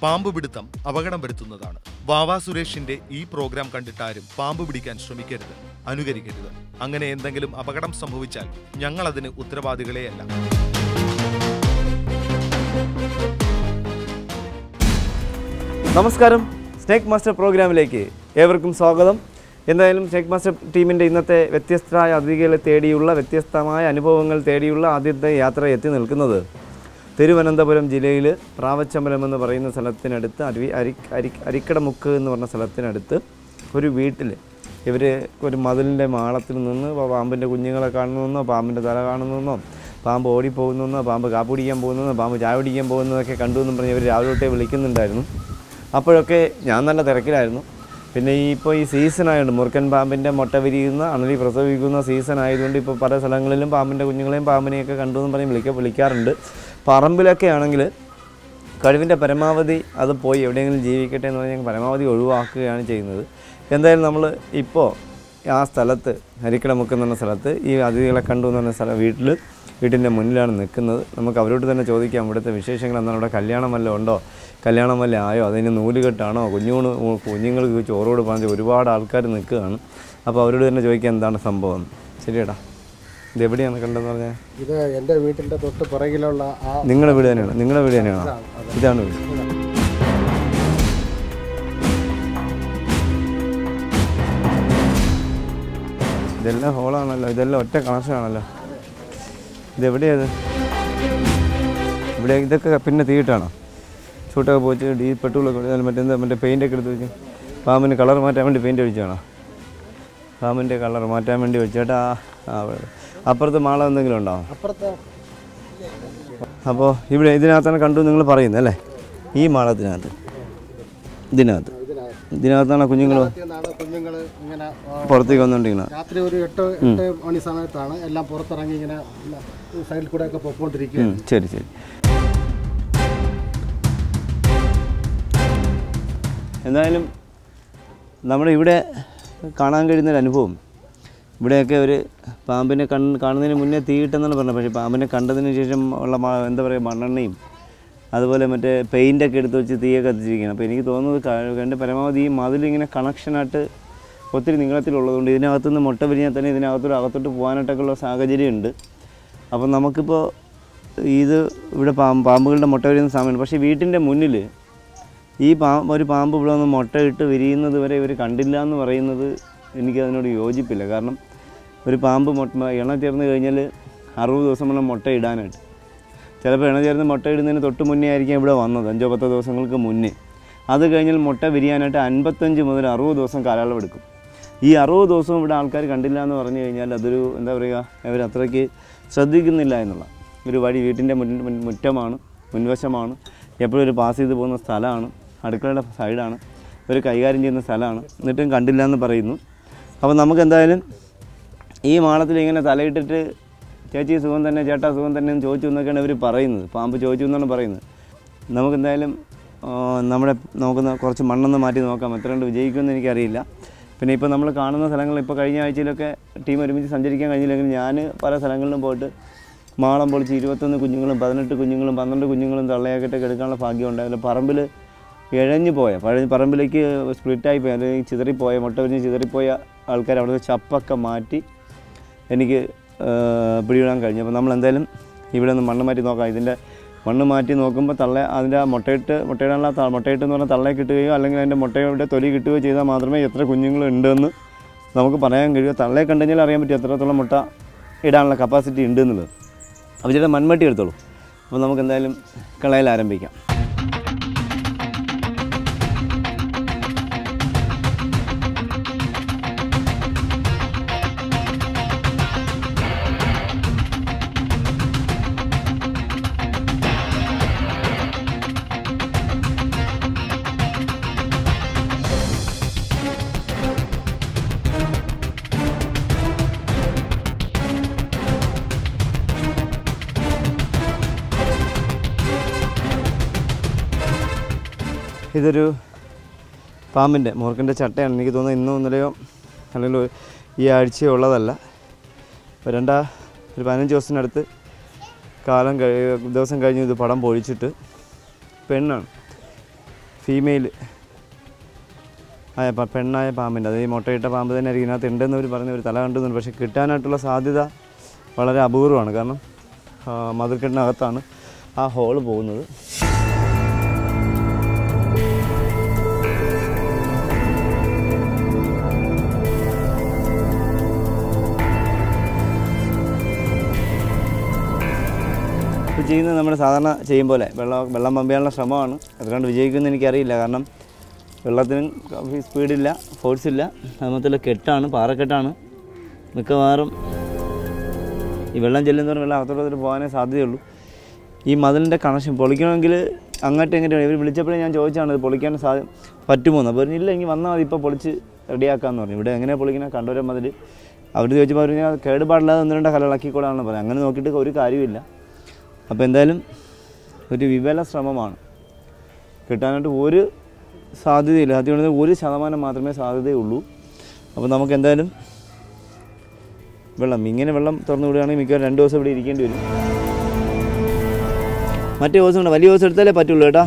പാമ്പ് പിടുത്തം അപകടം വരുത്തുന്നതാണ് വാവാ സുരേഷിന്റെ ഈ പ്രോഗ്രാം കണ്ടിട്ടാരും പാമ്പ് പിടിക്കാൻ ശ്രമിക്കരുത് അനുകരിക്കരുത് അങ്ങനെ എന്തെങ്കിലും അപകടം സംഭവിച്ചാൽ ഞങ്ങൾ അതിന് ഉത്തരവാദികളെയല്ല നമസ്കാരം സ്നേക്ക് മാസ്റ്റർ പ്രോഗ്രാമിലേക്ക് ഏവർക്കും സ്വാഗതം എന്തായാലും സ്നേക്ക് മാസ്റ്റർ ടീമിൻ്റെ ഇന്നത്തെ വ്യത്യസ്തരായ അതിഥികളെ തേടിയുള്ള വ്യത്യസ്തമായ അനുഭവങ്ങൾ തേടിയുള്ള ആദ്യത്തെ യാത്ര എത്തി നിൽക്കുന്നത് തിരുവനന്തപുരം ജില്ലയിൽ പ്രാവച്ചമ്പലം എന്ന് പറയുന്ന സ്ഥലത്തിനടുത്ത് അരുവി അരി അരി അരിക്കടമുക്ക് എന്ന് പറഞ്ഞ സ്ഥലത്തിനടുത്ത് ഒരു വീട്ടിൽ ഇവർ ഒരു മതിലിൻ്റെ മാളത്തിൽ നിന്ന് പാമ്പിൻ്റെ കുഞ്ഞുങ്ങളെ കാണുന്നതെന്നോ പാമ്പിൻ്റെ തല കാണുന്നതെന്നോ പാമ്പ് ഓടിപ്പോകുന്നെന്നോ പാമ്പ് കാപ്പ് കുടിക്കാൻ പോകുന്നതെന്നോ പാമ്പ് ചായ കുടിക്കാൻ പോകുന്നതൊക്കെ കണ്ടു എന്നും പറഞ്ഞ് ഇവർ രാവിലെ തൊട്ടേ വിളിക്കുന്നുണ്ടായിരുന്നു അപ്പോഴൊക്കെ ഞാൻ നല്ല തിരക്കിലായിരുന്നു പിന്നെ ഈ ഇപ്പോൾ ഈ സീസൺ ആയതുകൊണ്ട് മുറുക്കൻ പാമ്പിൻ്റെ മുട്ട വിരിയുന്ന അണലി പ്രസവിക്കുന്ന സീസൺ ആയതുകൊണ്ട് ഇപ്പോൾ പല സ്ഥലങ്ങളിലും പാമ്പിൻ്റെ കുഞ്ഞുങ്ങളെയും പാമ്പിനെയൊക്കെ കണ്ടു എന്ന് പറഞ്ഞ് വിളിക്ക വിളിക്കാറുണ്ട് പറമ്പിലൊക്കെ ആണെങ്കിൽ കഴിവിൻ്റെ പരമാവധി അത് പോയി എവിടെയെങ്കിലും ജീവിക്കട്ടെ എന്ന് പറഞ്ഞാൽ പരമാവധി ഒഴിവാക്കുകയാണ് ചെയ്യുന്നത് എന്തായാലും നമ്മൾ ഇപ്പോൾ ആ സ്ഥലത്ത് ഹരിക്കടമുക്ക് എന്ന് പറഞ്ഞ സ്ഥലത്ത് ഈ അതിഥികളെ കണ്ടു എന്ന് പറഞ്ഞ സ്ഥലം വീട്ടിൽ വീട്ടിൻ്റെ മുന്നിലാണ് നിൽക്കുന്നത് നമുക്ക് അവരോട് തന്നെ ചോദിക്കാം ഇവിടുത്തെ വിശേഷങ്ങൾ എന്താണ് ഇവിടെ കല്യാണം വല്ലതും ഉണ്ടോ കല്യാണം വല്ല ആയോ അതിന് നൂലുകെട്ടാണോ കുഞ്ഞുങ്ങൾ കുഞ്ഞുങ്ങൾക്ക് ചോറോട് പറഞ്ഞ് ഒരുപാട് ആൾക്കാർ നിൽക്കുകയാണ് അപ്പോൾ അവരോട് തന്നെ ചോദിക്കാം എന്താണ് സംഭവം ശരിയേടാ ഇത് എവിടെയാണ് കണ്ടതെന്ന് പറഞ്ഞാൽ ഇത് എൻ്റെ വീട്ടിൻ്റെ തൊട്ട് പുറകിലുള്ള ആ നിങ്ങളുടെ വീട് തന്നെയാണ് നിങ്ങളുടെ വീട് തന്നെയാണോ ഇതാണ് വീട് ഇതെല്ലാം ഹോളാണല്ലോ ഇതെല്ലാം ഒറ്റ കണക്ഷൻ ആണല്ലോ ഇതെവിടെയത് ഇവിടെ ഇതൊക്കെ പിന്നെ തീയിട്ടാണോ ചൂട്ടൊക്കെ പോയിട്ട് ഡീ പെട്രോളൊക്കെ ഒഴിച്ചാൽ മറ്റെന്താ മറ്റേ പെയിൻ്റൊക്കെ എടുത്ത് വെച്ച് പാമ്പിന് കളർ മാറ്റാൻ വേണ്ടി പെയിൻറ്റ് ഒഴിച്ചാണോ പാമ്പിൻ്റെ കളർ മാറ്റാൻ വേണ്ടി വെച്ചേട്ടാ ആ അവിടെ. അപ്പുറത്ത് മാളം എന്തെങ്കിലും ഉണ്ടോ അപ്പുറത്തെ അപ്പോൾ ഇവിടെ ഇതിനകത്താണ് കണ്ടു നിങ്ങൾ പറയുന്നത് അല്ലേ ഈ മാളത്തിനകത്ത് ഇതിനകത്ത് ഇതിനകത്താണ് കുഞ്ഞുങ്ങൾ നിന്നാണ് കുഞ്ഞുങ്ങൾ ഇങ്ങനെ ആ, പുറത്തേക്ക് വന്നുകൊണ്ടിരിക്കുന്നത് രാത്രി ഒരു എട്ട് എട്ട് മണി സമയത്താണ് എല്ലാം പുറത്തിറങ്ങി ഇങ്ങനെ സൈഡിൽ കൂടെ ഒക്കെ പൊക്കോണ്ടിരിക്കുക ഉം, ശരി ശരി എന്തായാലും നമ്മുടെ ഇവിടെ കാണാൻ കഴിയുന്നൊരു അനുഭവം ഇവിടെയൊക്കെ ഒരു പാമ്പിനെ കണ് കാണുന്നതിന് മുന്നേ തീയിട്ടെന്നാണ് പറഞ്ഞത് പക്ഷേ പാമ്പിനെ കണ്ടതിന് ശേഷം ഉള്ള മ- എന്താ പറയുക മണ്ണെണ്ണയും അതുപോലെ മറ്റേ പെയിൻ്റൊക്കെ എടുത്ത് വെച്ച് തീയൊക്കെ കത്തിച്ചിരിക്കുകയാണ് അപ്പോൾ എനിക്ക് തോന്നുന്നത് ക- കണ്ട് പരമാവധി ഈ മതിലിങ്ങനെ കണക്ഷനായിട്ട് ഒത്തിരി നീളത്തിലുള്ളതുകൊണ്ട് ഇതിനകത്തുനിന്ന് മുട്ട വിരിഞ്ഞാൽ തന്നെ ഇതിനകത്തോട്ട് അകത്തോട്ട് പോകാനായിട്ടൊക്കെ ഉള്ള സാഹചര്യമുണ്ട് അപ്പം നമുക്കിപ്പോൾ ഇത് ഇവിടെ പാമ്പ് പാമ്പുകളുടെ മുട്ട വിരിയുന്ന സമയമാണ് പക്ഷേ വീട്ടിൻ്റെ മുന്നിൽ ഈ പാ ഒരു പാമ്പ് ഇവിടെ വന്ന് മുട്ടയിട്ട് വിരിയുന്നത് വരെ ഇവർ കണ്ടില്ല എന്ന് പറയുന്നത് എനിക്ക് അതിനോട് യോജിപ്പില്ല കാരണം ഒരു പാമ്പ് മുട്ട ഇണ ചേർന്ന് കഴിഞ്ഞാൽ അറുപത് ദിവസം വേണം മുട്ട ഇടാനായിട്ട് ചിലപ്പോൾ ഇണ ചേർന്ന് മുട്ട ഇടുന്നതിന് തൊട്ട് മുന്നേ ആയിരിക്കും ഇവിടെ വന്നത് അഞ്ചോ പത്തോ ദിവസങ്ങൾക്ക് മുന്നേ അത് കഴിഞ്ഞാൽ മുട്ട വിരിയാനായിട്ട് അൻപത്തഞ്ച് മുതൽ അറുപത് ദിവസം കാലയളവ് എടുക്കും ഈ അറുപത് ദിവസവും ഇവിടെ ആൾക്കാർ കണ്ടില്ല എന്ന് പറഞ്ഞു കഴിഞ്ഞാൽ അതൊരു എന്താ പറയുക അവർ അത്രയ്ക്ക് ശ്രദ്ധിക്കുന്നില്ല എന്നുള്ള ഒരു വഴി വീട്ടിൻ്റെ മുൻ മുൻ- മുറ്റമാണ് മുൻവശമാണ് എപ്പോഴും ഒരു പാസ് ചെയ്ത് പോകുന്ന സ്ഥലമാണ് അടുക്കളയുടെ സൈഡാണ് ഒരു കൈകാര്യം ചെയ്യുന്ന സ്ഥലമാണ് എന്നിട്ടും കണ്ടില്ല എന്ന് പറയുന്നു അപ്പോൾ നമുക്ക് എന്തായാലും ഈ മാളത്തിൽ ഇങ്ങനെ തലയിട്ടിട്ട് ചേച്ചി സുഖം തന്നെ ചേട്ടാ സുഖം തന്നെ എന്ന് ചോദിച്ചു എന്നൊക്കെയാണ് അവർ പറയുന്നത് പാമ്പ് ചോദിച്ചു എന്നാണ് പറയുന്നത് നമുക്ക് എന്തായാലും ആ, നമ്മുടെ നമുക്ക് ന- കുറച്ച് മണ്ണൊന്ന് മാറ്റി നോക്കാം എത്ര കണ്ട് വിജയിക്കുമെന്ന് എനിക്കറിയില്ല പിന്നെ ഇപ്പോൾ നമ്മൾ കാണുന്ന സ്ഥലങ്ങൾ ഇപ്പോൾ കഴിഞ്ഞ ആഴ്ചയിലൊക്കെ ടീം ഒരുമിച്ച് സഞ്ചരിക്കാൻ കഴിഞ്ഞില്ലെങ്കിൽ ഞാൻ പല സ്ഥലങ്ങളിലും പോയിട്ട് മാളം പൊളിച്ച് ഇരുപത്തൊന്ന് കുഞ്ഞുങ്ങളും പതിനെട്ട് കുഞ്ഞുങ്ങളും പന്ത്രണ്ട് കുഞ്ഞുങ്ങളും തള്ളയാക്കിയിട്ടൊക്കെ എടുക്കാനുള്ള ഭാഗ്യം ഉണ്ടായില്ല പറമ്പിൽ ഇഴഞ്ഞു പോയ പഴയ പറമ്പിലേക്ക് സ്പ്ലിറ്റായി പോയ അല്ലെങ്കിൽ ചിതറിപ്പോയ മുട്ട വിരിഞ്ഞ് ചിതറിപ്പോയ ആൾക്കാർ അവിടുത്തെ ചപ്പൊക്കെ മാറ്റി എനിക്ക് ആ, പിടിയിടാൻ കഴിഞ്ഞു അപ്പോൾ നമ്മൾ എന്തായാലും ഇവിടെ നിന്ന് മണ്ണ് മാറ്റി നോക്കാം ഇതിൻ്റെ മണ്ണ് മാറ്റി നോക്കുമ്പോൾ തള്ള അതിൻ്റെ ആ മുട്ടയിട്ട് മുട്ടയിടാനുള്ള ത- മുട്ടയിട്ട് എന്ന് പറഞ്ഞാൽ തള്ളയെ കിട്ടുകയോ അല്ലെങ്കിൽ അതിൻ്റെ മുട്ടയുടെ തൊലി കിട്ടുകയോ ചെയ്താൽ മാത്രമേ എത്ര കുഞ്ഞുങ്ങൾ ഉണ്ടെന്ന് നമുക്ക് പറയാൻ കഴിയുമോ തള്ളയെ കണ്ടു കഴിഞ്ഞാൽ അറിയാൻ പറ്റും എത്രത്തോളം മുട്ട ഇടാനുള്ള കപ്പാസിറ്റി ഉണ്ട് എന്നുള്ളത് അപ്പോൾ ചേട്ടാ മൺമട്ടി എടുത്തോളൂ അപ്പോൾ നമുക്ക് എന്തായാലും കളയിൽ ആരംഭിക്കാം ഇതൊരു പാമ്പിൻ്റെ മൂർഖൻ്റെ ചട്ടയാണ് എനിക്ക് തോന്നുന്നത് ഇന്നോ ഇന്നലെയോ അല്ലെങ്കിൽ ഒരു- ഈ ആഴ്ചയോ ഉള്ളതല്ല ഇപ്പോൾ രണ്ടാ ഒരു പതിനഞ്ച് ദിവസത്തിനടുത്ത് കാലം കഴി ദിവസം കഴിഞ്ഞ് ഇത് പടം പൊഴിച്ചിട്ട് പെണ്ണാണ് ഫീമെയിൽ ആയ പ- പെണ്ണായ പാമ്പിൻ്റെ അത് ഈ മുട്ടയിട്ട പാമ്പ് തന്നെ ആയിരിക്കും ഇതിനകത്ത് ഉണ്ടെന്ന് അവർ പറഞ്ഞ ഒരു തല കണ്ടുന്നുണ്ട് പക്ഷേ കിട്ടാനായിട്ടുള്ള സാധ്യത വളരെ അപൂർവമാണ് കാരണം ആ, മതിൽക്കെട്ടിനകത്താണ് ആ ഹോള് പോകുന്നത് ഇപ്പോൾ ചെയ്യുന്നത് നമ്മൾ സാധാരണ ചെയ്യും പോലെ വെള്ളം വെള്ളം പമ്പയാനുള്ള ശ്രമമാണ് അതുകൊണ്ട് വിജയിക്കുമെന്ന് എനിക്കറിയില്ല കാരണം വെള്ളത്തിനും സ്പീഡില്ല ഫോഴ്സ് ഇല്ല അത് മാത്രമല്ല കെട്ടാണ് പാറക്കെട്ടാണ് മിക്കവാറും ഈ വെള്ളം ചെല്ലുന്നവർ വെള്ളം അകത്തോട്ട് പോകാനേ സാധ്യതയുള്ളൂ ഈ മതിലിൻ്റെ കണക്ഷൻ പൊളിക്കണമെങ്കിൽ അങ്ങോട്ട് എങ്ങോട്ട് ഇവർ വിളിച്ചപ്പോഴേ ഞാൻ ചോദിച്ചാണ് ഇത് പൊളിക്കാൻ സാ പറ്റുമോ എന്ന് അപ്പോൾ പറഞ്ഞില്ല എങ്കിൽ വന്നാൽ മതി ഇപ്പോൾ പൊളിച്ച് റെഡിയാക്കാമെന്ന് പറഞ്ഞു ഇവിടെ എങ്ങനെയാണ് പൊളിക്കുന്നത് കണ്ടോരം മതിൽ അവർ ചോദിച്ചപ്പോൾ അവർ ഞാൻ കേടുപാടില്ലാതെ ഒന്ന് രണ്ട് കലളാക്കിക്കോളാണെന്ന് പറഞ്ഞു അങ്ങനെ നോക്കിയിട്ട് ഒരു കാര്യമില്ല അപ്പോൾ എന്തായാലും ഒരു വിവല ശ്രമമാണ് കിട്ടാനായിട്ട് ഒരു സാധ്യതയില്ല സത്യം പറഞ്ഞാൽ ഒരു ശതമാനം മാത്രമേ സാധ്യതയുള്ളൂ അപ്പോൾ നമുക്ക് എന്തായാലും വെള്ളം ഇങ്ങനെ വെള്ളം തുറന്നു വിടുകയാണെങ്കിൽ മിക്കവാറും രണ്ട് ദിവസം ഇവിടെ ഇരിക്കേണ്ടി വരും മറ്റേ ദിവസം ഉണ്ട് വലിയ ദിവസം എടുത്താലേ പറ്റുള്ളൂ കേട്ടാ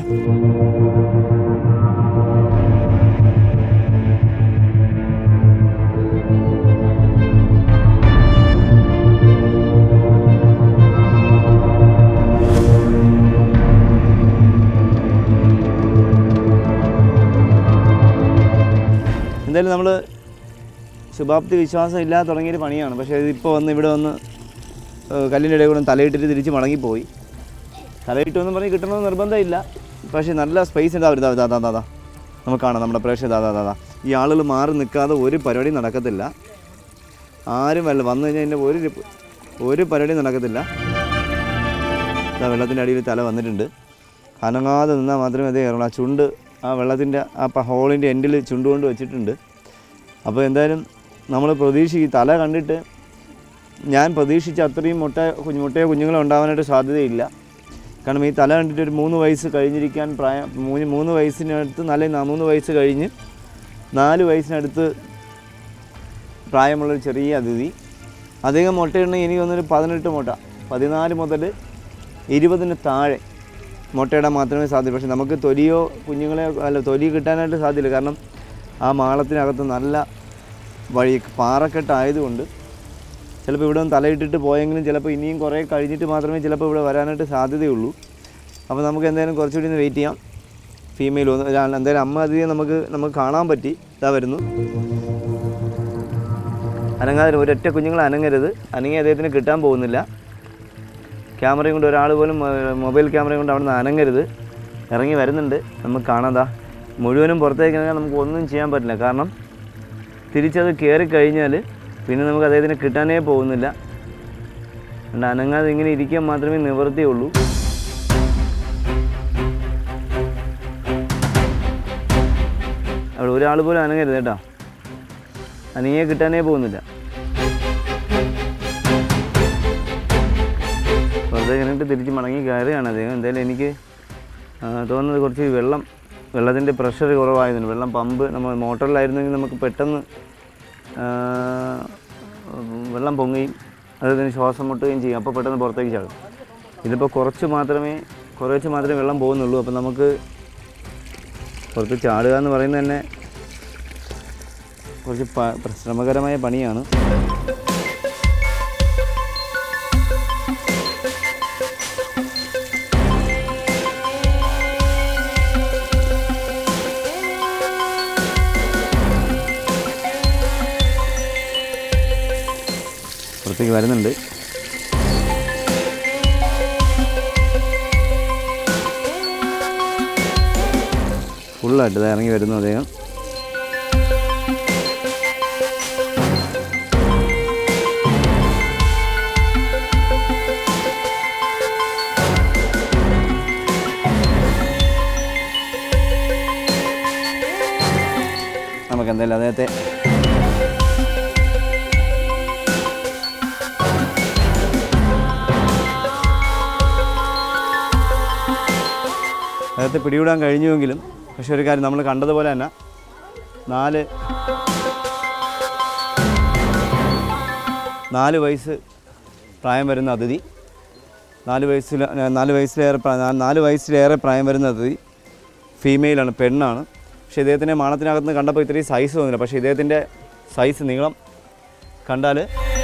എന്തായാലും നമ്മൾ ശുഭാപ്തി വിശ്വാസം ഇല്ലാതെ തുടങ്ങിയൊരു പണിയാണ് പക്ഷേ ഇതിപ്പോൾ വന്ന് ഇവിടെ വന്ന് ഏഹ് കല്ലിൻ്റെ ഇടയിൽ കൂടെ തലയിട്ടിട്ട് തിരിച്ച് മടങ്ങിപ്പോയി തലയിട്ടുമെന്ന് പറഞ്ഞ് കിട്ടണമെന്ന് നിർബന്ധമില്ല പക്ഷേ നല്ല സ്പേസ് ഉണ്ടാവും ഇതാ ഇതാ ദാ ദാ നമുക്ക് കാണാം നമ്മുടെ പ്രേക്ഷകർ ദാ ദാ ദാ ദാ ഈ ആളുകൾ മാറി നിൽക്കാതെ ഒരു പരിപാടി നടക്കത്തില്ല ആരും വല്ല വന്നു കഴിഞ്ഞാൽ ഇതിൻ്റെ ഒരു ഒരു പരിപാടി നടക്കത്തില്ല ഇതാ വെള്ളത്തിൻ്റെ അടിയിൽ തല വന്നിട്ടുണ്ട് അനങ്ങാതെ നിന്നാൽ മാത്രമേ അതേ കയറുള്ളൂ ആ ചുണ്ട് ആ വെള്ളത്തിൻ്റെ ആ പ- ഹോളിൻ്റെ എൻഡിൽ ചുണ്ട് കൊണ്ട് വെച്ചിട്ടുണ്ട് അപ്പോൾ എന്തായാലും നമ്മൾ പ്രതീക്ഷിക്കും തല കണ്ടിട്ട് ഞാൻ പ്രതീക്ഷിച്ച അത്രയും മുട്ട കുഞ്ഞു മുട്ടയോ കുഞ്ഞുങ്ങളോ ഉണ്ടാവാനായിട്ട് സാധ്യതയില്ല കാരണം ഈ തല കണ്ടിട്ട് ഒരു മൂന്ന് വയസ്സ് കഴിഞ്ഞിരിക്കാൻ പ്രായം മൂന്ന് മൂന്ന് വയസ്സിനടുത്ത് നല്ല ന- മൂന്ന് വയസ്സ് കഴിഞ്ഞ് നാല് വയസ്സിനടുത്ത് പ്രായമുള്ളൊരു ചെറിയ അതിഥി അധികം മുട്ടയുണ്ടെങ്കിൽ എനിക്ക് തോന്നുന്നൊരു പതിനെട്ട് മുട്ട പതിനാല് മുതൽ ഇരുപതിന് താഴെ മുട്ടയിടാൻ മാത്രമേ സാധ്യത പക്ഷേ നമുക്ക് തൊലിയോ കുഞ്ഞുങ്ങളെ അല്ല തൊലി കിട്ടാനായിട്ട് സാധ്യതയില്ല കാരണം ആ മാളത്തിനകത്ത് നല്ല വഴി പാറക്കെട്ടായതുകൊണ്ട് ചിലപ്പോൾ ഇവിടെ ഒന്ന് തലയിട്ടിട്ട് പോയെങ്കിലും ചിലപ്പോൾ ഇനിയും കുറേ കഴിഞ്ഞിട്ട് മാത്രമേ ചിലപ്പോൾ ഇവിടെ വരാനായിട്ട് സാധ്യതയുള്ളൂ അപ്പോൾ നമുക്ക് എന്തായാലും കുറച്ചുകൂടി ഒന്ന് വെയിറ്റ് ചെയ്യാം ഫീമെയിൽ ഒന്ന് ഒരാൾ എന്തായാലും അമ്മ അധികം നമുക്ക് നമുക്ക് കാണാൻ പറ്റി ഇതാ വരുന്നു അനങ്ങാതെ ഒരൊറ്റ കുഞ്ഞുങ്ങൾ അനങ്ങരുത് അനങ്ങി അദ്ദേഹത്തിന് കിട്ടാൻ പോകുന്നില്ല ക്യാമറയും കൊണ്ട് ഒരാൾ പോലും മൊ- മൊബൈൽ ക്യാമറയും കൊണ്ട് അവിടെ നിന്ന് അനങ്ങരുത് ഇറങ്ങി വരുന്നുണ്ട് നമുക്ക് കാണാതാ മുഴുവനും പുറത്തേക്ക് ഇറങ്ങാൻ നമുക്ക് ഒന്നും ചെയ്യാൻ പറ്റില്ല കാരണം തിരിച്ചത് കയറി കഴിഞ്ഞാൽ പിന്നെ നമുക്ക് അദ്ദേഹത്തിന് കിട്ടാനേ പോകുന്നില്ല അതുകൊണ്ട് അനങ്ങാതെ ഇങ്ങനെ ഇരിക്കാൻ മാത്രമേ നിവൃത്തിയുള്ളൂ അവിടെ ഒരാൾ പോലും അനങ്ങരുത് കേട്ടോ അനങ്ങിയെ കിട്ടാനേ പോകുന്നില്ല വെറുതെ കഴിഞ്ഞിട്ട് തിരിച്ച് മടങ്ങി കയറുകയാണ് അദ്ദേഹം എന്തായാലും എനിക്ക് ആ, തോന്നുന്നത് കുറച്ച് വെള്ളം വെള്ളത്തിൻ്റെ പ്രഷർ കുറവായതുകൊണ്ട് വെള്ളം പമ്പ് നമ്മൾ മോട്ടറിലായിരുന്നെങ്കിൽ നമുക്ക് പെട്ടെന്ന് ആ, വെള്ളം പൊങ്ങുകയും അതിന് ശ്വാസം മുട്ടുകയും ചെയ്യും അപ്പോൾ പെട്ടെന്ന് പുറത്തേക്ക് ചാടും ഇതിപ്പോൾ കുറച്ച് മാത്രമേ കുറച്ച് മാത്രമേ വെള്ളം പോകുന്നുള്ളൂ അപ്പോൾ നമുക്ക് പുറത്ത് ചാടുക എന്ന് പറയുന്നത് തന്നെ കുറച്ച് പ- ശ്രമകരമായ പണിയാണ് പുറത്തേക്ക് വരുന്നുണ്ട് ഫുള്ളായിട്ട് ദാ ഇറങ്ങി വരുന്നു അദ്ദേഹം നമുക്ക് എന്തായാലും അദ്ദേഹത്തെ അദ്ദേഹത്തെ പിടികൂടാൻ കഴിഞ്ഞുവെങ്കിലും പക്ഷെ ഒരു കാര്യം നമ്മൾ കണ്ടതുപോലെ തന്നെ നാല് നാല് വയസ്സ് പ്രായം വരുന്ന അതിഥി നാല് വയസ്സിൽ നാല് വയസ്സിലേറെ പ്രാ- നാ- നാല് വയസ്സിലേറെ പ്രായം വരുന്ന അതിഥി ഫീമെയിലാണ് പെണ്ണാണ് പക്ഷേ ഇദ്ദേഹത്തിൻ്റെ മാണത്തിനകത്ത് നിന്ന് കണ്ടപ്പോൾ ഇത്രയും സൈസ് തോന്നില്ല പക്ഷേ ഇദ്ദേഹത്തിൻ്റെ സൈസ് നീളം കണ്ടാൽ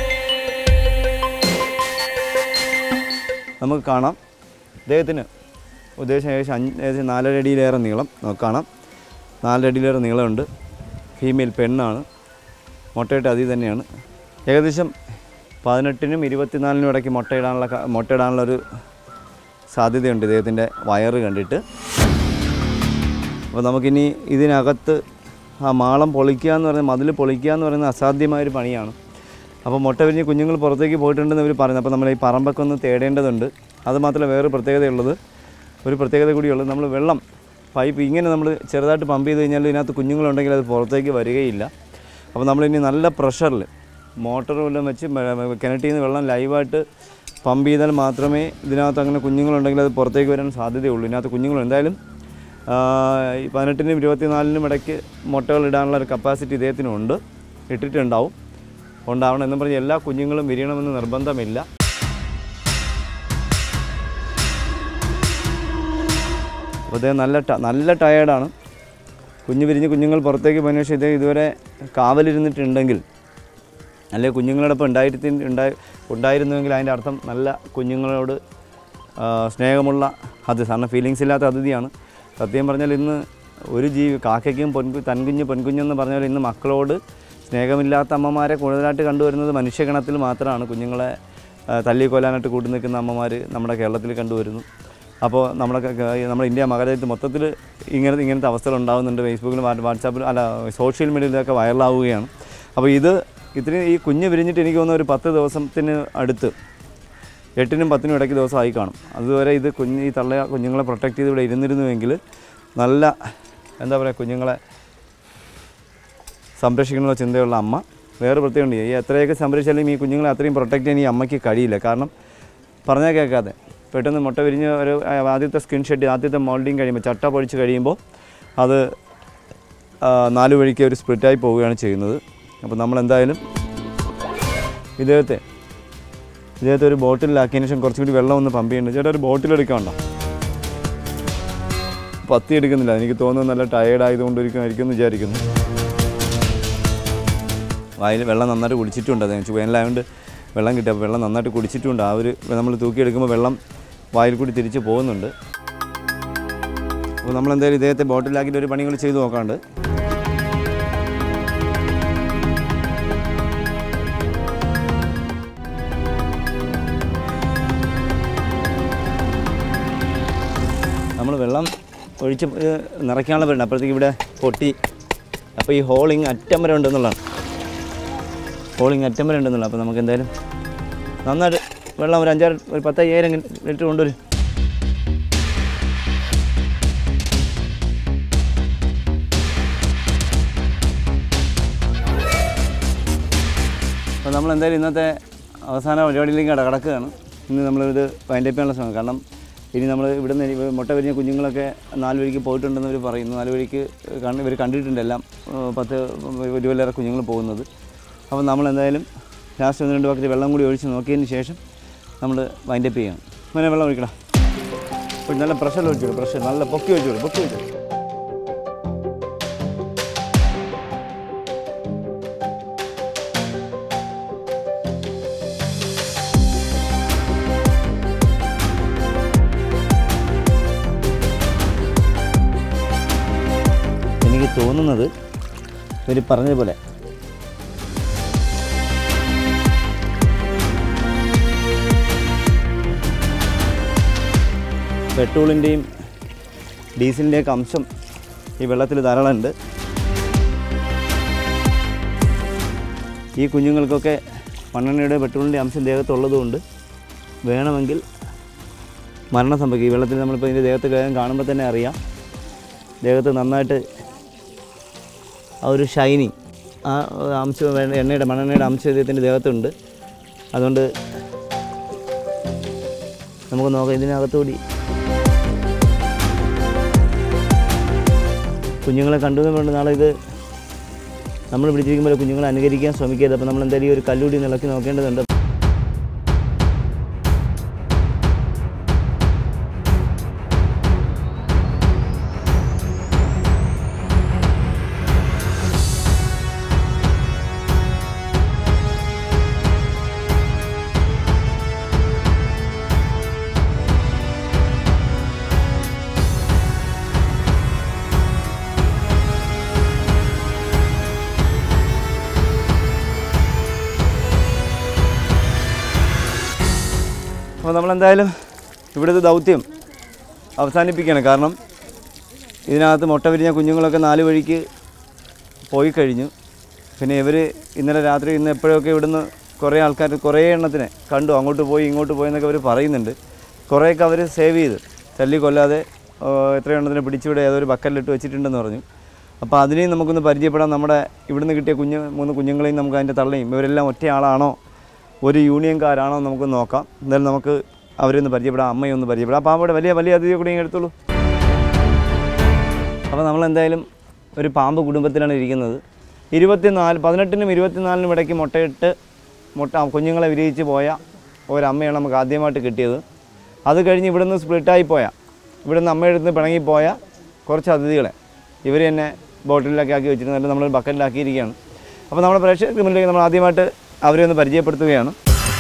നമുക്ക് കാണാം ഇദ്ദേഹത്തിന് ഉദ്ദേശം ഏകദേശം അഞ്ച് ഏകദേശം നാലര അടിയിലേറെ നീളം നമുക്ക് കാണാം നാലര അടിയിലേറെ നീളമുണ്ട് ഫീമെയിൽ പെണ്ണാണ് മുട്ടയിട്ട് അതിൽ തന്നെയാണ് ഏകദേശം പതിനെട്ടിനും ഇരുപത്തിനാലിനും ഇടയ്ക്ക് മുട്ടയിടാനുള്ള ക- മുട്ടയിടാനുള്ള ഒരു സാധ്യതയുണ്ട് ഇദ്ദേഹത്തിൻ്റെ വയറ് കണ്ടിട്ട് അപ്പോൾ നമുക്കിനി ഇതിനകത്ത് ആ മാളം പൊളിക്കുക എന്ന് പറയുന്നത് മതിൽ പൊളിക്കുക എന്ന് പറയുന്നത് അസാധ്യമായൊരു പണിയാണ് അപ്പോൾ മുട്ട വിരിഞ്ഞ് കുഞ്ഞുങ്ങൾ പുറത്തേക്ക് പോയിട്ടുണ്ടെന്ന് ഇവർ പറയുന്നത് അപ്പോൾ നമ്മൾ ഈ പറമ്പൊക്കെ ഒന്ന് തേടേണ്ടതുണ്ട് അതുമാത്രമല്ല വേറെ പ്രത്യേകതയുള്ളത് ഒരു പ്രത്യേകത കൂടിയുള്ളത് നമ്മൾ വെള്ളം പൈപ്പ് ഇങ്ങനെ നമ്മൾ ചെറുതായിട്ട് പമ്പ് ചെയ്ത് കഴിഞ്ഞാൽ ഇതിനകത്ത് കുഞ്ഞുങ്ങളുണ്ടെങ്കിൽ അത് പുറത്തേക്ക് വരികയില്ല അപ്പോൾ നമ്മളിനി നല്ല പ്രഷറിൽ മോട്ടർ വല്ലതും വെച്ച് മ- കിണറ്റിൽ നിന്ന് വെള്ളം ലൈവായിട്ട് പമ്പ് ചെയ്താൽ മാത്രമേ ഇതിനകത്ത് അങ്ങനെ കുഞ്ഞുങ്ങളുണ്ടെങ്കിൽ അത് പുറത്തേക്ക് വരാൻ സാധ്യതയുള്ളൂ ഇതിനകത്ത് കുഞ്ഞുങ്ങൾ എന്തായാലും ആ, ഈ പതിനെട്ടിനും ഇരുപത്തിനാലിനും ഇടയ്ക്ക് മുട്ടകൾ ഇടാനുള്ള ഒരു കപ്പാസിറ്റി ഇദ്ദേഹത്തിനുണ്ട് ഇട്ടിട്ടുണ്ടാവും ഉണ്ടാവണം എന്ന് പറഞ്ഞ് എല്ലാ കുഞ്ഞുങ്ങളും വിരിയണമെന്ന് നിർബന്ധമില്ല അപ്പോൾ ഇദ്ദേഹം നല്ല ട- നല്ല ടയേർഡാണ് കുഞ്ഞ് വിരിഞ്ഞ് കുഞ്ഞുങ്ങൾ പുറത്തേക്ക് പോയതിനു ശേഷം ഇദ്ദേഹം ഇതുവരെ കാവലിരുന്നിട്ടുണ്ടെങ്കിൽ അല്ലെങ്കിൽ കുഞ്ഞുങ്ങളോടൊപ്പം ഉണ്ടായിട്ട് ഉണ്ടായി ഉണ്ടായിരുന്നുവെങ്കിൽ അതിൻ്റെ അർത്ഥം നല്ല കുഞ്ഞുങ്ങളോട് ആ, സ്നേഹമുള്ള അത് കാരണം ഫീലിങ്സ് ഇല്ലാത്ത അതിഥിയാണ് സത്യം പറഞ്ഞാൽ ഇന്ന് ഒരു ജീവി കാക്കയ്ക്കും പൊൻകു തൻകുഞ്ഞ് പൊൻകുഞ്ഞെന്ന് പറഞ്ഞാൽ ഇന്ന് മക്കളോട് സ്നേഹമില്ലാത്ത അമ്മമാരെ കൂടുതലായിട്ട് കണ്ടുവരുന്നത് മനുഷ്യഗണത്തിൽ മാത്രമാണ് കുഞ്ഞുങ്ങളെ ആ, തല്ലിക്കൊല്ലാനായിട്ട് കൂട്ടി നിൽക്കുന്ന അമ്മമാർ നമ്മുടെ കേരളത്തിൽ കണ്ടുവരുന്നു അപ്പോൾ നമ്മുടെ ക- ക- നമ്മുടെ ഇന്ത്യ മഹാരാജ്യത്ത് മൊത്തത്തിൽ ഇങ്ങനത്തെ ഇങ്ങനത്തെ അവസ്ഥകൾ ഉണ്ടാകുന്നുണ്ട് ഫേസ്ബുക്കിലും വാ- വാട്സാപ്പിലും അല്ല സോഷ്യൽ മീഡിയയിലൊക്കെ വൈറലാവുകയാണ് അപ്പോൾ ഇത് ഇത്രയും ഈ കുഞ്ഞ് വിരിഞ്ഞിട്ട് എനിക്ക് തോന്നുന്നു ഒരു പത്ത് ദിവസത്തിന് അടുത്ത് എട്ടിനും പത്തിനും ഇടയ്ക്ക് ദിവസമായി കാണും അതുവരെ ഇത് കുഞ്ഞ് ഈ തള്ള കുഞ്ഞുങ്ങളെ പ്രൊട്ടക്റ്റ് ചെയ്ത് ഇവിടെ ഇരുന്നിരുന്നുവെങ്കിൽ നല്ല എന്താ പറയുക കുഞ്ഞുങ്ങളെ സംരക്ഷിക്കണമെന്ന ചിന്തയുള്ള അമ്മ വേറെ പ്രത്യേകമുണ്ട് ഈ എത്രയൊക്കെ സംരക്ഷിച്ചാലും ഈ കുഞ്ഞുങ്ങളെ അത്രയും പ്രൊട്ടക്റ്റ് ചെയ്യാൻ ഈ അമ്മയ്ക്ക് കഴിയില്ല കാരണം പറഞ്ഞാൽ കേൾക്കാതെ പെട്ടെന്ന് മുട്ട വിരിഞ്ഞ് ഒരു ആ, ആദ്യത്തെ സ്കിൻ ഷെഡ് ആദ്യത്തെ മോൾഡിങ് കഴിയുമ്പോൾ ചട്ട പൊഴിച്ച് കഴിയുമ്പോൾ അത് ആ, നാല് വഴിക്ക് ഒരു സ്പ്ലിറ്റായി പോവുകയാണ് ചെയ്യുന്നത് അപ്പോൾ നമ്മൾ എന്തായാലും ഇദ്ദേഹത്തെ ഇദ്ദേഹത്തെ ഒരു ബോട്ടിലാക്കിയതിന് ശേഷം കുറച്ചുകൂടി വെള്ളം ഒന്ന് പമ്പ് ചെയ്യുന്നുണ്ട് ചേട്ടാ ഒരു ബോട്ടിലെടുക്കാണ്ടോ പത്തി എടുക്കുന്നില്ല എനിക്ക് തോന്നുന്നു നല്ല ടയേർഡ് ആയതുകൊണ്ടിരിക്കും എന്ന് വിചാരിക്കുന്നു വായിൽ വെള്ളം നന്നായിട്ട് കുടിച്ചിട്ടുണ്ട് അത് വേനലായതുകൊണ്ട് വെള്ളം കിട്ടുക അപ്പോൾ വെള്ളം നന്നായിട്ട് കുടിച്ചിട്ടുണ്ട് ആ ഒരു നമ്മൾ തൂക്കിയെടുക്കുമ്പോൾ വെള്ളം വായിൽ കൂടി തിരിച്ച് പോകുന്നുണ്ട് അപ്പോൾ നമ്മൾ എന്തായാലും ഇദ്ദേഹത്തെ ബോട്ടിലാക്കിയിട്ട് ഒരു പണികൾ ചെയ്ത് നോക്കാണ്ട് നമ്മൾ വെള്ളം ഒഴിച്ച് ഇത് നിറയ്ക്കാനുള്ള വെള്ളം അപ്പോഴത്തേക്ക് ഇവിടെ പൊട്ടി അപ്പോൾ ഈ ഹോളിങ് അറ്റം വരെ ഉണ്ടെന്നുള്ളതാണ് ഹോളിങ് അറ്റം വരെ ഉണ്ടെന്നുള്ള അപ്പോൾ നമുക്ക് എന്തായാലും നന്നായിട്ട് വെള്ളം ഒരു അഞ്ചാറ് ഒരു പത്തയ്യായിരം ലിറ്റർ കൊണ്ടുവരും അപ്പോൾ നമ്മൾ എന്തായാലും ഇന്നത്തെ അവസാന പരിപാടിയിലേക്ക് കട കടക്കുകയാണ് ഇന്ന് നമ്മളിത് വൈൻഡപ്പ് ചെയ്യാനുള്ള ശ്രമം കാരണം ഇനി നമ്മൾ ഇവിടെ നിന്ന് മുട്ട വിരിഞ്ഞ കുഞ്ഞുങ്ങളൊക്കെ നാല് വഴിക്ക് പോയിട്ടുണ്ടെന്ന് ഇവർ പറയുന്നു നാല് വഴിക്ക് കണ്ട് ഇവർ കണ്ടിട്ടുണ്ട് എല്ലാം ഏഹ് പത്ത് ഒരുവല്ലേറെ കുഞ്ഞുങ്ങൾ പോകുന്നത് അപ്പോൾ നമ്മൾ എന്തായാലും ലാസ്റ്റ് ഒന്ന് രണ്ട് ബക്കറ്റ് വെള്ളം കൂടി ഒഴിച്ച് നോക്കിയതിന് ശേഷം നമ്മൾ വൈൻഡപ്പ് ചെയ്യണം അങ്ങനെ വെള്ളം ഒഴിക്കണം അപ്പോൾ നല്ല പ്രഷർ ഒഴിച്ചോളൂ പ്രഷർ നല്ല പൊക്കി ഒഴിച്ചോളൂ പൊക്കി ഒഴിച്ചോളൂ എനിക്ക് തോന്നുന്നത് ഇവർ പറഞ്ഞതുപോലെ പെട്രോളിൻ്റെയും ഡീസലിൻ്റെയൊക്കെ അംശം ഈ വെള്ളത്തിൽ ധാരാളം ഉണ്ട് ഈ കുഞ്ഞുങ്ങൾക്കൊക്കെ മണ്ണെണ്ണയുടെ പെട്രോളിൻ്റെ അംശം ദേഹത്തുള്ളതുകൊണ്ട് വേണമെങ്കിൽ മരണം സംഭവിക്കും ഈ വെള്ളത്തിൽ നമ്മളിപ്പോൾ ഇതിൻ്റെ ദേഹത്ത് കയറാൻ കാണുമ്പോൾ തന്നെ അറിയാം ദേഹത്ത് നന്നായിട്ട് ആ ഒരു ഷൈനിങ് ആ അംശം വേ- എണ്ണയുടെ മണ്ണെണ്ണയുടെ അംശം ഇദ്ദേഹത്തിൻ്റെ ദേഹത്തുണ്ട് അതുകൊണ്ട് നമുക്ക് നോക്കാം ഇതിനകത്തുകൂടി കുഞ്ഞുങ്ങളെ കണ്ടു കൊണ്ട് നാളെ ഇത് നമ്മൾ പിടിച്ചിരിക്കുമ്പോൾ കുഞ്ഞുങ്ങളെ അനുകരിക്കാൻ ശ്രമിക്കരുത് അപ്പോൾ നമ്മൾ എന്തായാലും ഈ ഒരു കല്ലൂടി നിളക്കി നോക്കേണ്ടതുണ്ട് അപ്പോൾ നമ്മളെന്തായാലും ഇവിടുത്തെ ദൗത്യം അവസാനിപ്പിക്കുകയാണ് കാരണം ഇതിനകത്ത് മുട്ട വിരിഞ്ഞ കുഞ്ഞുങ്ങളൊക്കെ നാല് വഴിക്ക് പോയി കഴിഞ്ഞു പിന്നെ ഇവർ ഇന്നലെ രാത്രി ഇന്ന് എപ്പോഴൊക്കെ ഇവിടുന്ന് കുറേ ആൾക്കാർ കുറേ എണ്ണത്തിനെ കണ്ടു അങ്ങോട്ട് പോയി ഇങ്ങോട്ട് പോയി എന്നൊക്കെ അവർ പറയുന്നുണ്ട് കുറേയൊക്കെ അവർ സേവ് ചെയ്ത് തല്ലി കൊല്ലാതെ ആ, എത്ര എണ്ണത്തിനെ പിടിച്ചിവിടെ ഏതൊരു ബക്കലിലിട്ട് വെച്ചിട്ടുണ്ടെന്ന് പറഞ്ഞു അപ്പോൾ അതിനെയും നമുക്കൊന്ന് പരിചയപ്പെടാം നമ്മുടെ ഇവിടുന്ന് കിട്ടിയ കുഞ്ഞ് മൂന്ന് കുഞ്ഞുങ്ങളെയും നമുക്ക് അതിൻ്റെ തള്ളയും ഇവരെല്ലാം ഒറ്റയാളാണോ ഒരു യൂണിയൻകാരാണോ എന്ന് നമുക്ക് നോക്കാം എന്തായാലും നമുക്ക് അവരൊന്ന് പരിചയപ്പെടാം അമ്മയെ ഒന്ന് പരിചയപ്പെടാം അപ്പോൾ അവിടെ വലിയ വലിയ അതിഥിയെ കൂടി ഇങ്ങ് എടുത്തോളൂ അപ്പോൾ നമ്മൾ എന്തായാലും ഒരു പാമ്പ് കുടുംബത്തിലാണ് ഇരിക്കുന്നത് ഇരുപത്തിനാല് പതിനെട്ടിനും ഇരുപത്തിനാലിനും ഇടയ്ക്ക് മുട്ടയിട്ട് മുട്ട കുഞ്ഞുങ്ങളെ വിരിയിച്ച് പോയ ഒരമ്മയാണ് നമുക്ക് ആദ്യമായിട്ട് കിട്ടിയത് അത് കഴിഞ്ഞ് ഇവിടുന്ന് സ്പ്ലിറ്റായി പോയ ഇവിടുന്ന് അമ്മയെടുത്ത് പിണങ്ങിപ്പോയ കുറച്ച് അതിഥികളെ ഇവർ തന്നെ ബോട്ടിലൊക്കെ ആക്കി വെച്ചിരുന്നിട്ട് നമ്മൾ ബക്കറ്റിലാക്കിയിരിക്കുകയാണ് അപ്പോൾ നമ്മുടെ പ്രേക്ഷകർക്ക് മുന്നിലേക്ക് നമ്മൾ ആദ്യമായിട്ട് അവരെ ഒന്ന് പരിചയപ്പെടുത്തുകയാണ്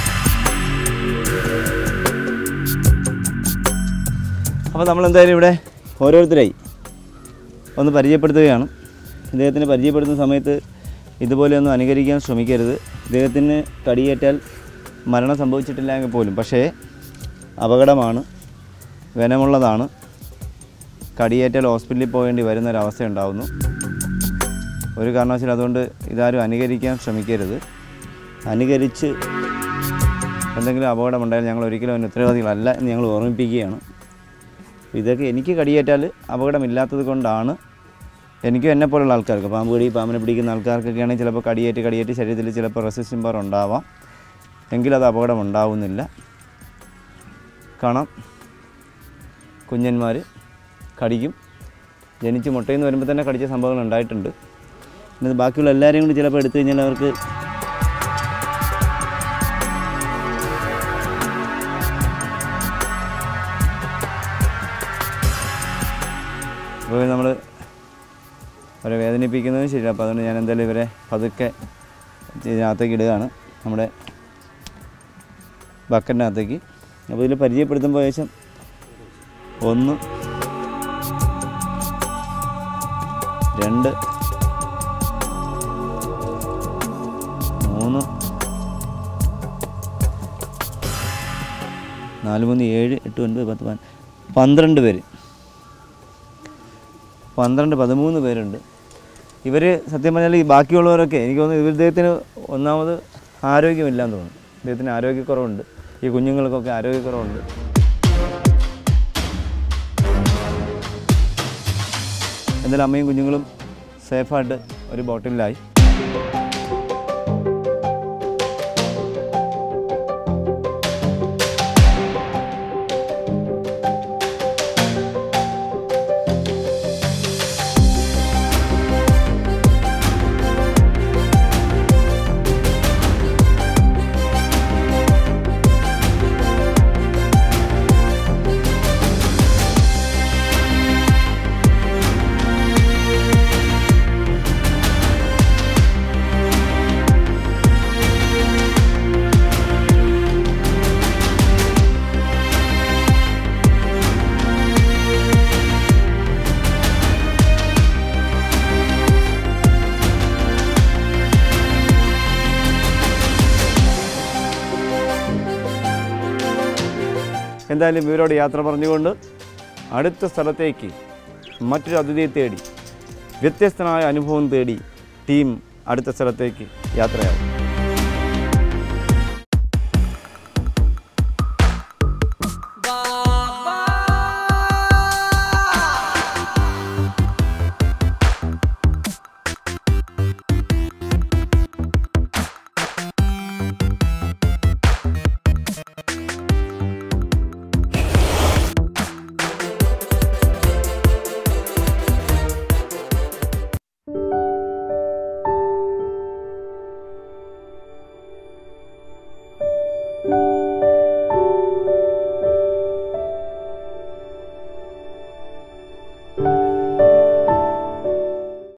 അപ്പോൾ നമ്മൾ എന്തായാലും ഇവിടെ ഓരോരുത്തരായി ഒന്ന് പരിചയപ്പെടുത്തുകയാണ് ഇദ്ദേഹത്തിന് പരിചയപ്പെടുത്തുന്ന സമയത്ത് ഇതുപോലെയൊന്നും അനുകരിക്കാൻ ശ്രമിക്കരുത് ഇദ്ദേഹത്തിന് കടിയേറ്റാൽ മരണം സംഭവിച്ചിട്ടില്ല എങ്കിൽ പോലും പക്ഷേ അപകടമാണ് വനമുള്ളതാണ് കടിയേറ്റാൽ ഹോസ്പിറ്റലിൽ പോകേണ്ടി വരുന്ന ഒരവസ്ഥ ഉണ്ടാകുന്നു ഒരു കാരണവശാലും അതുകൊണ്ട് ഇതാരും അനുകരിക്കാൻ ശ്രമിക്കരുത് അനുകരിച്ച് എന്തെങ്കിലും അപകടമുണ്ടായാൽ ഞങ്ങൾ ഒരിക്കലും അതിന് ഉത്തരവാദികളല്ല എന്ന് ഞങ്ങൾ ഓർമ്മിപ്പിക്കുകയാണ് ഇതൊക്കെ എനിക്ക് കടിയേറ്റാൽ അപകടമില്ലാത്തത് കൊണ്ടാണ് എനിക്കും എന്നെ പോലുള്ള ആൾക്കാർക്ക് പാമ്പ് കടി പാമ്പിനെ പിടിക്കുന്ന ആൾക്കാർക്കൊക്കെ ആണെങ്കിൽ ചിലപ്പോൾ കടിയേറ്റ് കടിയേറ്റ് ശരീരത്തിൽ ചിലപ്പോൾ റെസിസ്റ്റൻ ബാർ ഉണ്ടാവാം എങ്കിലത് അപകടം ഉണ്ടാവുന്നില്ല കാണാം കുഞ്ഞന്മാർ കടിക്കും ജനിച്ച് മുട്ടയിൽ നിന്ന് വരുമ്പോൾ തന്നെ കടിച്ച സംഭവങ്ങൾ ഉണ്ടായിട്ടുണ്ട് പിന്നെ ഇത് ബാക്കിയുള്ള എല്ലാവരെയും കൂടി ചിലപ്പോൾ എടുത്തു കഴിഞ്ഞാൽ അവർക്ക് അപ്പോൾ നമ്മൾ അവരെ വേദനിപ്പിക്കുന്നതും ശരിയല്ല അപ്പോൾ അതുകൊണ്ട് ഞാൻ എന്തായാലും ഇവരെ പതുക്കെ ഇതിനകത്തേക്ക് ഇടുകയാണ് നമ്മുടെ ബക്കറ്റിനകത്തേക്ക് അപ്പോൾ ഇതിൽ പരിചയപ്പെടുത്തുമ്പോൾ ഏകദേശം ഒന്ന് രണ്ട് മൂന്ന് നാല് മൂന്ന് ഏഴ് എട്ട് ഒൻപത് പത്ത് പതിനൊന്ന് പന്ത്രണ്ട് പേര് പന്ത്രണ്ട് പതിമൂന്ന് പേരുണ്ട് ഇവർ സത്യം പറഞ്ഞാൽ ഈ ബാക്കിയുള്ളവരൊക്കെ എനിക്ക് തോന്നുന്നു ഇവർ ഇദ്ദേഹത്തിന് ഒന്നാമത് ആരോഗ്യമില്ലാന്ന് തോന്നുന്നു ഇദ്ദേഹത്തിന് ആരോഗ്യക്കുറവുണ്ട് ഈ കുഞ്ഞുങ്ങൾക്കൊക്കെ ആരോഗ്യക്കുറവുണ്ട് എന്നാലും അമ്മയും കുഞ്ഞുങ്ങളും സേഫായിട്ട് ഒരു ബോട്ടിലായി എന്തായാലും ഇവരോട് യാത്ര പറഞ്ഞുകൊണ്ട് അടുത്ത സ്ഥലത്തേക്ക് മറ്റൊരു അതിഥിയെ തേടി വ്യത്യസ്തനായ അനുഭവം തേടി ടീം അടുത്ത സ്ഥലത്തേക്ക് യാത്രയാവും thank